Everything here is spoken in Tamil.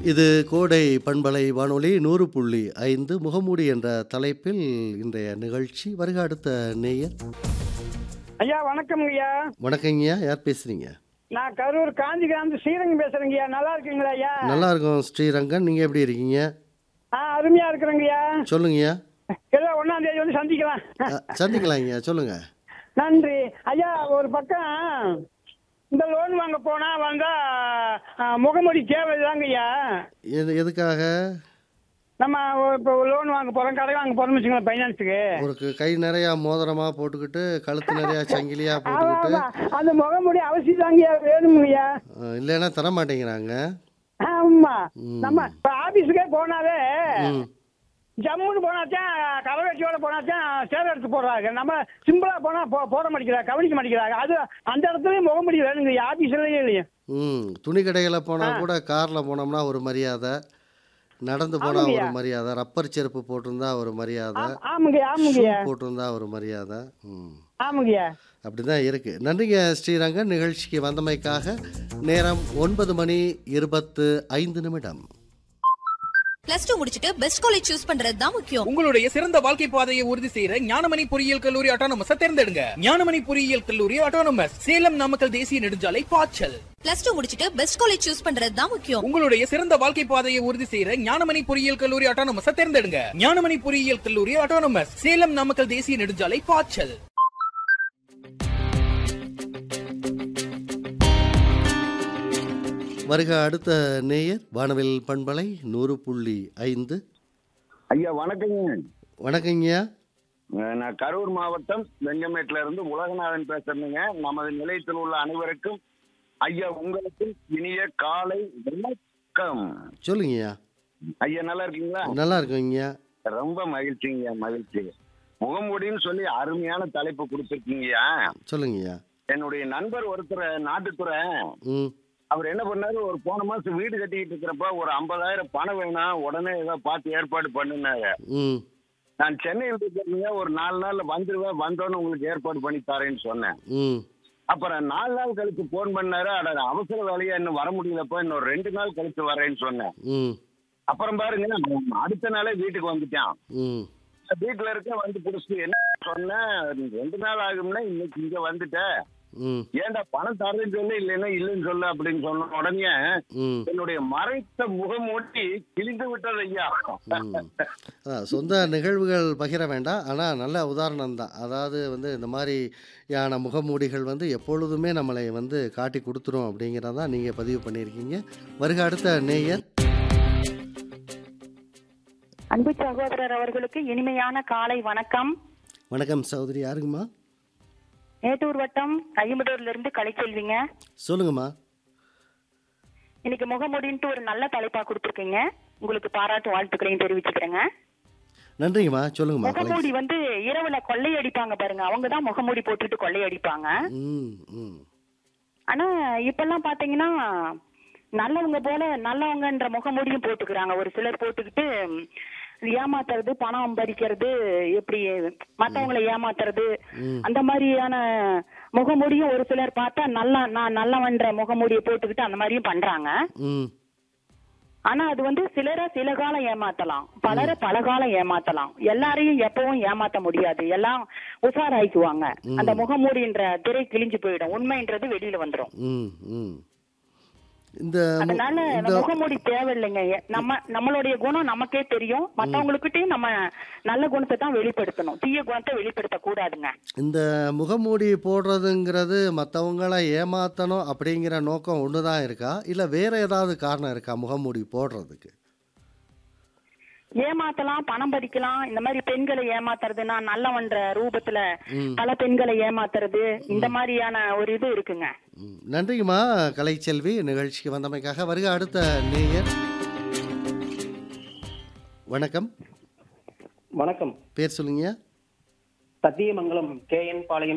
இது கோடை பண்பலை வானொலி நூறு புள்ளி ஐந்து முகமூடி என்ற தலைப்பில் இன்றைய நிகழ்ச்சி வருக அடுத்த நேயர் ஐயா வணக்கம் ஐயா வணக்கங்கய்யா யார் பேசுறீங்க நான் கரூர் காஞ்சிகிராமத்து ஸ்ரீரங்கம் பேசுறேங்க ஐயா நல்லா இருக்கீங்களா ஐயா நல்லா இருக்கும் ஸ்ரீரங்கன் நீங்க எப்படி இருக்கீங்க ஆ அருமையா இருக்கிறேங்க ஐயா சொல்லுங்கய்யா ஏதோ ஒன்னாம் தேதி வந்து சந்திக்கலாம் அ, சந்திக்கலாங்கய்யா சொல்லுங்க நன்றி ஐயா ஒரு பக்கம் இந்த லோன் வாங்க போனா வந்தா ஆ, முகமூடி தேவைதாங்க ஐயா எது எதுக்காக நம்ம இப்போ லோன் வாங்க போறோம் கடை வாங்க போறோம்னு வச்சுங்களேன் ஃபைனான்ஸுக்கு ஒரு க- கை நிறையா மோதிரமா போட்டுக்கிட்டு கழுத்து நிறையா சங்கிலியா ஆமா போட்டுக்கிட்டு ஆமா அந்த முகமூடி அவசியம் தாங்க ஐயா வேணுங்க ஐயா அ, இல்லைன்னா தர மாட்டேங்கிறாங்க ஆமா ம். நம்ம இப்போ ஆபீஸுக்கே போனாலே ம் ஜம்முன்னு போனாச்சும் கரவேட்டியோட போனாச்சும் சேவை எடுத்து போடுறாங்க நம்ம சிம்பிளா போனா போ- போட மாட்டேங்கிறாங்க கவனிக்க மாட்டேங்கிறாங்க அது அந்த இடத்துலயும் முகமுடி வேணுங்க ஆபீஸ்லயும் இல்லையா ம் துணி கடையில் போனால் கூட காரில் போனோம்னா ஒரு மரியாதை நடந்து போனால் ஒரு ஆமாங்கய்யா. மரியாதை ரப்பர் செருப்பு போட்டிருந்தா ஒரு மரியாதை ஆம்- ஆமாங்கய்யா ஆமாங்கய்யா ஷூ போட்டிருந்தா ஒரு மரியாதை ம் ஆமாங்கய்யா அப்படிதான் இருக்கு நன்றிங்க ஸ்ரீரங்கன் நிகழ்ச்சிக்கு வந்தமைக்காக நேரம் ஒன்பது மணி இருபத்து ஐந்து நிமிடம் பிளஸ் டூ முடிச்சிட்டு பெஸ்ட் காலேஜ் சூஸ் பண்றது தான் முக்கியம் உங்களுடைய சிறந்த வாழ்க்கை பாதையை உறுதி செய்யற ஞானமணி பொறியியல் கல்லூரி ஆட்டோனமஸ் தேர்ந்தெடுங்க ஞானமணி பொறியியல் கல்லூரி ஆட்டோனமஸ் சேலம் நாமக்கல் தேசிய நெடுஞ்சாலை பாய்ச்சல் பிளஸ் டூ முடிச்சிட்டு பெஸ்ட் காலேஜ் சூஸ் பண்றது தான் முக்கியம் உங்களுடைய சிறந்த வாழ்க்கை பாதையை உறுதி செய்யற ஞானமணி பொறியியல் கல்லூரி ஆட்டோனமஸ் தேர்ந்தெடுங்க ஞானமணி பொறியியல் கல்லூரி ஆட்டோனமஸ் சேலம் நாமக்கல் தேசிய நெடுஞ்சாலை பாய்ச்சல் வருக அடுத்த நேயர் வானவில் பண்பலை நூறு புள்ளி ஐந்து ஐயா வணக்கங்க வணக்கங்கய்யா அஹ் நான் கரூர் மாவட்டம் வெங்கமேட்ல இருந்து உலகநாதன் பேசுறேங்க நமது நிலையத்தில் உள்ள அனைவருக்கும் ஐயா உங்களுக்கும் இனிய காலை வணக்கம் சொல்லுங்கய்யா ஐயா நல்லா இருக்கீங்களா நல்லா இருக்கீங்கய்யா ரொம்ப மகிழ்ச்சிங்கய்யா மகிழ்ச்சி முகமூடின்னு சொல்லி அருமையான தலைப்பு கொடுத்துருக்கீங்கய்யா சொல்லுங்கய்யா என்னுடைய நண்பர் ஒருத்தர் நாட்டுத்துறை ம் அவர் என்ன பண்ணாரு ஒரு போன மாசம் வீடு கட்டிக்கிட்டு இருக்கிறப்ப ஒரு ஐம்பதாயிரம் பணம் வேணாம் உடனே ஏதோ பார்த்து ஏற்பாடு பண்ணுனாரு ம் நான் சென்னையில் இருக்கிறீங்க ஒரு நாலு நாள்ல வந்துருவேன் வந்தோன்னு உங்களுக்கு ஏற்பாடு பண்ணி தரேன்னு சொன்னேன் ம் அப்புறம் நாலு நாள் கழிச்சு போன் பண்ணாரு அட அவசர வேலையா இன்னும் வர முடியலப்பா இன்னொரு ரெண்டு நாள் கழிச்சு வரேன்னு சொன்னேன் ம் அப்புறம் பாருங்க அவன் அடுத்த நாளே வீட்டுக்கு வந்துட்டான் ம் வீட்டுல இருக்க வந்து புடிச்சிட்டு என்ன சொன்னேன் ரெண்டு நாள் ஆகும்னா இன்னைக்கு இங்க வந்துட்ட ம் ஏன்டா பணம் தரேன்னு சொல்லு இல்லைன்னா இல்லைன்னு சொல்லு அப்படின்னு சொன்ன உடனே ம் என்னுடைய மறைத்த முகமூட்டி கிழிந்து விட்டது ஐயா ம். அதான் சொந்த நிகழ்வுகள் பகிர வேண்டாம் ஆனால் நல்ல உதாரணம் தான் அதாவது வந்து இந்த மாதிரியான முகமூடிகள் வந்து எப்பொழுதுமே நம்மளை வந்து காட்டி கொடுத்துரும் அப்படிங்கிறதான் நீங்கள் பதிவு பண்ணியிருக்கீங்க வருக அடுத்த நேயர் அன்பு சகோதரர் அவர்களுக்கு இனிமையான காலை வணக்கம் வணக்கம் சகோதரி யாருங்கம்மா மேட்டூர் வட்டம் கைமுடூர்ல இருந்து கலைச்செல்விங்க சொல்லுங்கம்மா இன்னைக்கு முகமுடின்ட்டு ஒரு நல்ல தலைப்பா கொடுத்துருக்கீங்க உங்களுக்கு பாராட்டு வாழ்த்துக்களையும் தெரிவிச்சுக்கிறேங்க நன்றிங்கம்மா சொல்லுங்கம்மா கலை முகமூடி வந்து இரவுல கொள்ளையடிப்பாங்க பாருங்க அவங்க தான் முகமூடி போட்டுட்டு கொள்ளையடிப்பாங்க ம் ம் ஆனா இப்பெல்லாம் பாத்தீங்கன்னா நல்லவங்க போல நல்லவங்கன்ற முகமூடியும் போட்டுக்கிறாங்க ஒரு சிலர் போட்டுக்கிட்டு ம், ஏமாத்துறது பணம் பறிக்கிறது எப்படி மத்தவங்களை ஏமாத்துறது ம். அந்த மாதிரியான முகமூடியும் ஒரு சிலர் பார்த்தா நல்லா நான் நல்லவன்ற முகமூடியை போட்டுக்கிட்டு அந்த மாதிரியும் பண்றாங்க ம் ஆனா அது வந்து சிலரை சில காலம் ஏமாத்தலாம் பலரை பல காலம் ஏமாத்தலாம் எல்லாரையும் எப்பவும் ஏமாத்த முடியாது எல்லாம் உஷாராயிக்குவாங்க அந்த முகமூடின்ற திரை கிழிஞ்சு போயிடும் உண்மைன்றது வெளியில வந்துரும் ம் ம் இந்த மு- அதனால அந்த இந்த முகமூடி தேவையில்லைங்க எ- நம்ம நம்மளுடைய குணம் நமக்கே தெரியும் மத்தவங்களுக்கிட்டையும் நம்ம நல்ல குணத்தை தான் வெளிப்படுத்தணும் தீய குணத்தை வெளிப்படுத்த கூடாதுங்க இந்த முகமூடி போடுறதுங்கிறது மற்றவங்கள ஏமாற்றணும் அப்படிங்கிற நோக்கம் ஒன்று தான் இருக்கா இல்லை வேற ஏதாவது காரணம் இருக்கா முகமூடி போடுறதுக்கு ஏமாத்தலாம் பணம் பறிக்கலாம் இந்த மாதிரி பெண்களை ஏமாத்துறதுன்னா நல்லவன்ற ரூபத்துல ம். பல பெண்களை ஏமாத்துறது இந்த மாதிரியான ஒரு இது இருக்குங்க ம். நன்றிங்கம்மா கலைச்செல்வி நிகழ்ச்சிக்கு வந்தமைக்காக வருக அடுத்த நேயர் வணக்கம் வணக்கம் பேர் சொல்லுங்க சத்தியமங்கலம் கே என் பாளையம்